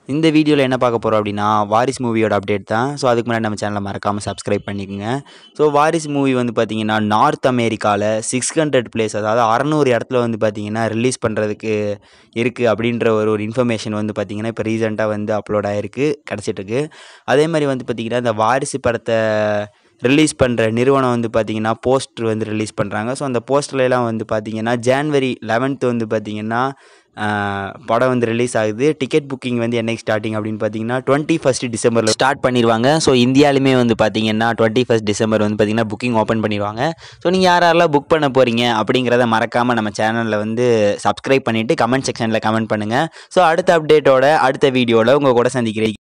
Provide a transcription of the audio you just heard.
இந்த வீடியோவில் என்ன பார்க்க போகிறோம் அப்படின்னா வாரிஸ் மூவியோட அப்டேட் தான் ஸோ அதுக்கு முன்னாடி நம்ம சேனலை மறக்காமல் சப்ஸ்கிரைப் பண்ணிக்கோங்க ஸோ வாரிஸ் மூவி வந்து பார்த்தீங்கன்னா நார்த் அமெரிக்காவில் சிக்ஸ் ஹண்ட்ரட் பிளேஸ் அதாவது அறநூறு இடத்துல வந்து பார்த்தீங்கன்னா ரிலீஸ் பண்ணுறதுக்கு இருக்குது அப்படின்ற ஒரு ஒரு இன்ஃபர்மேஷன் வந்து பார்த்தீங்கன்னா இப்போ ரீசெண்டாக வந்து அப்லோட் ஆகிருக்கு கிடச்சிட்ருக்கு அதே மாதிரி வந்து பார்த்தீங்கன்னா இந்த வாரிசு படத்தை ரிலீஸ் பண்ணுற நிறுவனம் வந்து பார்த்திங்கன்னா போஸ்டர் வந்து ரிலீஸ் பண்ணுறாங்க ஸோ அந்த போஸ்டர்லாம் வந்து பார்த்திங்கன்னா ஜான்வரி லெவன்த்து வந்து பார்த்திங்கன்னா படம் வந்து ரிலீஸ் ஆகுது டிக்கெட் புக்கிங் வந்து என்னைக்கு ஸ்டார்டிங் அப்படின்னு பார்த்தீங்கன்னா டுவெண்ட்டி ஃபஸ்ட் டிசம்பரில் ஸ்டார்ட் பண்ணிடுவாங்க ஸோ இந்தியாலுமே வந்து பார்த்தீங்கன்னா டுவெண்ட்டி ஃபஸ்ட் டிசம்பர் வந்து பார்த்தீங்கன்னா புக்கிங் ஓப்பன் பண்ணிடுவாங்க ஸோ நீங்கள் யார் யாரெல்லாம் புக் பண்ண போகிறீங்க அப்படிங்கிறத மறக்காமல் நம்ம சேனலில் வந்து சப்ஸ்கிரைப் பண்ணிவிட்டு கமெண்ட் செக்ஷனில் கமெண்ட் பண்ணுங்கள் ஸோ அடுத்த அப்டேட்டோட அடுத்த வீடியோவில் உங்கள் கூட சந்திக்கிறேன்